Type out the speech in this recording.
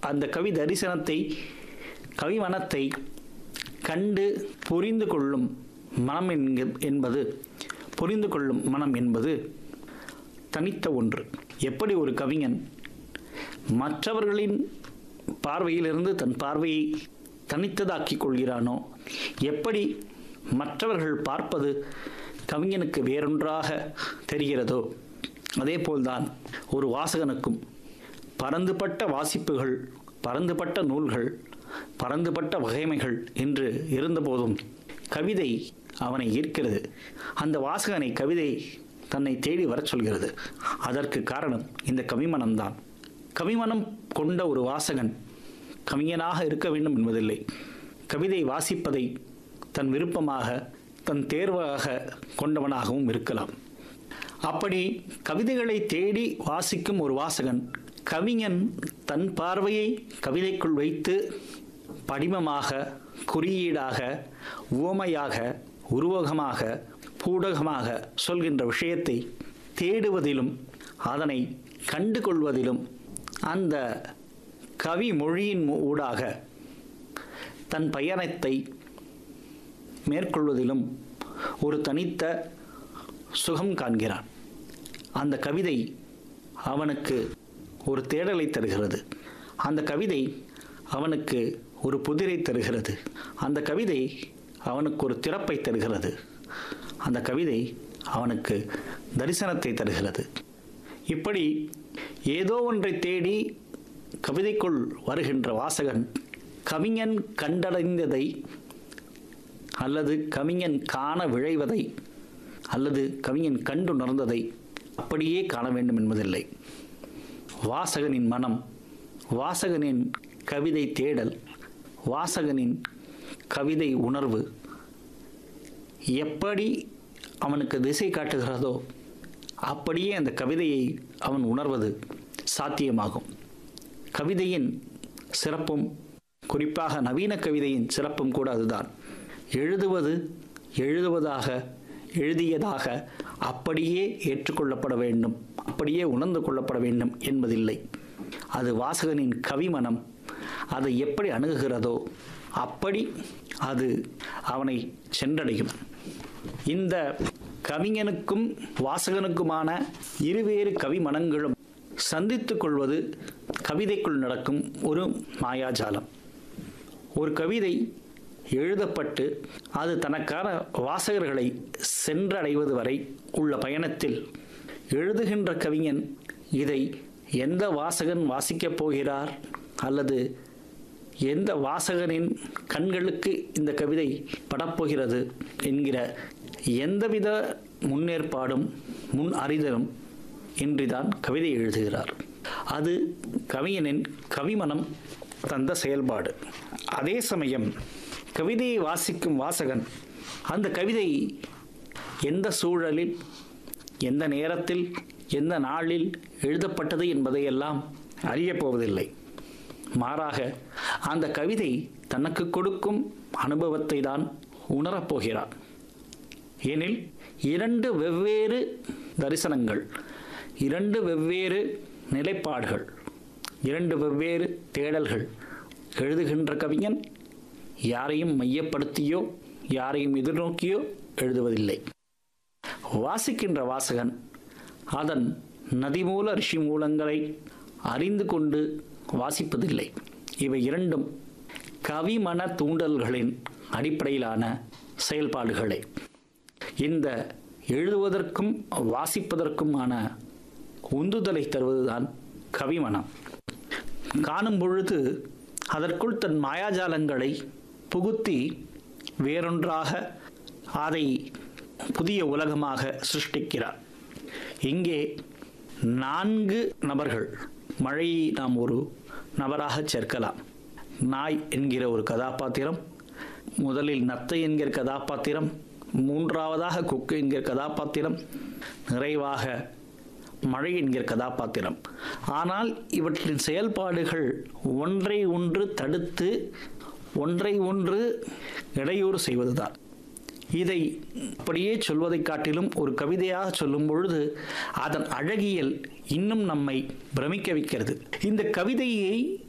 அந்த கவி தரிசனத்தை கவிமனத்தை கண்டு புரிந்து கொள்ளும் மனம் என்க- என்பது புரிந்து கொள்ளும் மனம் என்பது தனித்த ஒன்று எப்படி ஒரு கவிஞன் மற்றவர்களின் பார்வையிலிருந்து தன் பார்வையை தனித்ததாக்கிக் கொள்கிறானோ எப்படி மற்றவர்கள் பார்ப்பது கவிஞனுக்கு வேறொன்றாக தெரிகிறதோ அதேபோல்தான் ஒரு வாசகனுக்கும் பரந்துபட்ட வாசிப்புகள் பரந்துபட்ட நூல்கள் பரந்துபட்ட வகைமைகள் என்று இருந்தபோதும் கவிதை அவனை ஈர்க்கிறது அந்த வாசகனை கவிதை தன்னை தேடி வரச் சொல்கிறது அதற்கு காரணம் இந்த கவிமனம்தான் கவிமனம் கொண்ட ஒரு வாசகன் கவிஞனாக இருக்க வேண்டும் என்பதில்லை கவிதை வாசிப்பதை தன் விருப்பமாக தன் தேர்வாக கொண்டவனாகவும் இருக்கலாம் அப்படி கவிதைகளை தேடி வாசிக்கும் ஒரு வாசகன் கவிஞன் தன் பார்வையை கவிதைக்குள் வைத்து படிமமாக குறியீடாக உவமையாக உருவகமாக பூடகமாக சொல்கின்ற விஷயத்தை தேடுவதிலும் அதனை கண்டு கொள்வதிலும் அந்த கவி மொழியின் ஊடாக தன் பயணத்தை மேற்கொள்வதிலும் ஒரு தனித்த சுகம் காண்கிறான் அந்த கவிதை அவனுக்கு ஒரு தேடலை தருகிறது அந்த கவிதை அவனுக்கு ஒரு புதிரை தருகிறது அந்த கவிதை அவனுக்கு ஒரு திறப்பை தருகிறது அந்த கவிதை அவனுக்கு தரிசனத்தை தருகிறது இப்படி ஏதோ ஒன்றை தேடி கவிதைக்குள் வருகின்ற வாசகன் கவிஞன் கண்டடைந்ததை அல்லது கவிஞன் காண விழைவதை அல்லது கவிஞன் கண்டுணர்ந்ததை அப்படியே காண வேண்டும் என்பதில்லை வாசகனின் மனம் வாசகனின் கவிதை தேடல் வாசகனின் கவிதை உணர்வு எப்படி அவனுக்கு திசை காட்டுகிறதோ அப்படியே அந்த கவிதையை அவன் உணர்வது சாத்தியமாகும் கவிதையின் சிறப்பும் குறிப்பாக நவீன கவிதையின் சிறப்பும் கூட அதுதான் எழுதுவது எழுதுவதாக எழுதியதாக அப்படியே ஏற்றுக்கொள்ளப்பட வேண்டும் அப்படியே உணர்ந்து கொள்ளப்பட வேண்டும் என்பதில்லை அது வாசகனின் கவிமனம் அதை எப்படி அணுகுகிறதோ அப்படி அது அவனை சென்றடையும் இந்த கவிஞனுக்கும் வாசகனுக்குமான இருவேறு கவிமனங்களும் சந்தித்துக் கொள்வது கவிதைக்குள் நடக்கும் ஒரு மாயாஜாலம் ஒரு கவிதை எழுதப்பட்டு அது தனக்கான வாசகர்களை சென்றடைவது வரை உள்ள பயணத்தில் எழுதுகின்ற கவிஞன் இதை எந்த வாசகன் வாசிக்கப் போகிறார் அல்லது எந்த வாசகனின் கண்களுக்கு இந்த கவிதை படப்போகிறது என்கிற எந்தவித முன்னேற்பாடும் முன் அறிதலும் இன்றிதான் கவிதை எழுதுகிறார் அது கவிஞனின் கவிமனம் தந்த செயல்பாடு அதே சமயம் கவிதையை வாசிக்கும் வாசகன் அந்த கவிதை எந்த சூழலில் எந்த நேரத்தில் எந்த நாளில் எழுதப்பட்டது என்பதையெல்லாம் அறியப் போவதில்லை மாறாக அந்த கவிதை தனக்கு கொடுக்கும் அனுபவத்தை தான் உணரப்போகிறான் எனில் இரண்டு வெவ்வேறு தரிசனங்கள் இரண்டு வெவ்வேறு நிலைப்பாடுகள் இரண்டு வெவ்வேறு தேடல்கள் எழுதுகின்ற கவிஞன் யாரையும் மையப்படுத்தியோ யாரையும் எதிர்நோக்கியோ எழுதுவதில்லை வாசிக்கின்ற வாசகன் அதன் நதிமூல ரிஷி மூலங்களை அறிந்து கொண்டு வாசிப்பதில்லை இவை இரண்டும் கவிமன தூண்டல்களின் அடிப்படையிலான செயல்பாடுகளே இந்த எழுதுவதற்கும் வாசிப்பதற்குமான உந்துதலை தருவதுதான் கவிமனம் காணும் பொழுது அதற்குள் தன் மாயாஜாலங்களை புகுத்தி வேறொன்றாக அதை புதிய உலகமாக சிருஷ்டிக்கிறார் இங்கே நான்கு நபர்கள் மழையை நாம் ஒரு நபராக சேர்க்கலாம் நாய் என்கிற ஒரு கதாபாத்திரம் முதலில் நத்தை என்கிற கதாபாத்திரம் மூன்றாவதாக கொக்கு என்கிற கதாபாத்திரம் நிறைவாக மழை என்கிற கதாபாத்திரம் ஆனால் இவற்றின் செயல்பாடுகள் ஒன்றை ஒன்று தடுத்து ஒன்றை ஒன்று இடையூறு செய்வதுதான் இதை அப்படியே சொல்வதை காட்டிலும் ஒரு கவிதையாக சொல்லும் பொழுது அதன் அழகியல் இன்னும் நம்மை பிரமிக்க வைக்கிறது இந்த கவிதையை